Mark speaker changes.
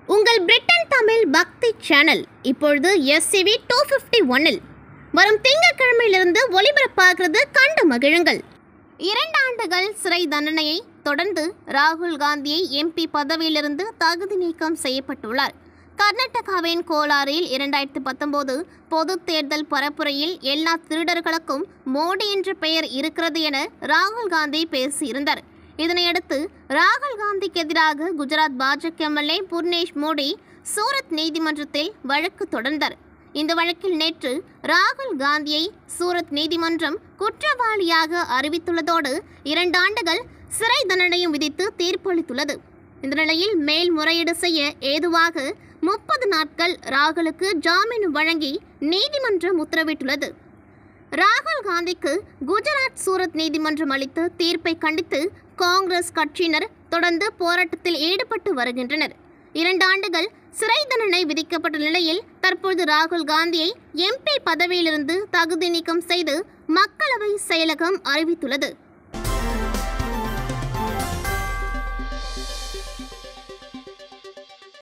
Speaker 1: உங்கள் பிரிட்டன் தமிழ் பக்தி சேனல் இப்பொழுது எஸ்சிவி டூ ஃபிஃப்டி ஒன்னில் வரும் திங்கட்கிழமையிலிருந்து ஒளிபரப்பாகிறது கண்டு மகிழுங்கள் இரண்டு ஆண்டுகள் சிறை தண்டனையை தொடர்ந்து ராகுல் காந்தியை எம்பி பதவியிலிருந்து தகுதி நீக்கம் செய்யப்பட்டுள்ளார் கர்நாடகாவின் கோலாரில் இரண்டாயிரத்தி பத்தொன்பது பொது தேர்தல் பரப்புரையில் எல்லா திருடர்களுக்கும் மோடி என்ற பெயர் இருக்கிறது என ராகுல் காந்தி பேசியிருந்தார் இதனையடுத்து ராகுல் காந்திக்கு எதிராக குஜராத் பாஜக எம்எல்ஏ புர்னேஷ் மோடி சூரத் நீதிமன்றத்தில் வழக்கு தொடர்ந்தார் இந்த வழக்கில் நேற்று ராகுல் காந்தியை சூரத் நீதிமன்றம் குற்றவாளியாக அறிவித்துள்ளதோடு இரண்டு ஆண்டுகள் சிறை தண்டனையும் விதித்து தீர்ப்பளித்துள்ளது இந்த நிலையில் மேல்முறையீடு செய்ய ஏதுவாக முப்பது நாட்கள் ராகுலுக்கு ஜாமீன் வழங்கி நீதிமன்றம் உத்தரவிட்டுள்ளது ராகுல் காந்திக்கு குஜராத் சூரத் நீதிமன்றம் அளித்த தீர்ப்பை கண்டித்து காங்கிரஸ் கட்சியினர் தொடர்ந்து போராட்டத்தில் ஈடுபட்டு வருகின்றனர் இரண்டு ஆண்டுகள் சிறை தண்டனை விதிக்கப்பட்ட நிலையில் தற்போது ராகுல் காந்தியை எம்பி பதவியிலிருந்து தகுதி நீக்கம் செய்து மக்களவை செயலகம் அறிவித்துள்ளது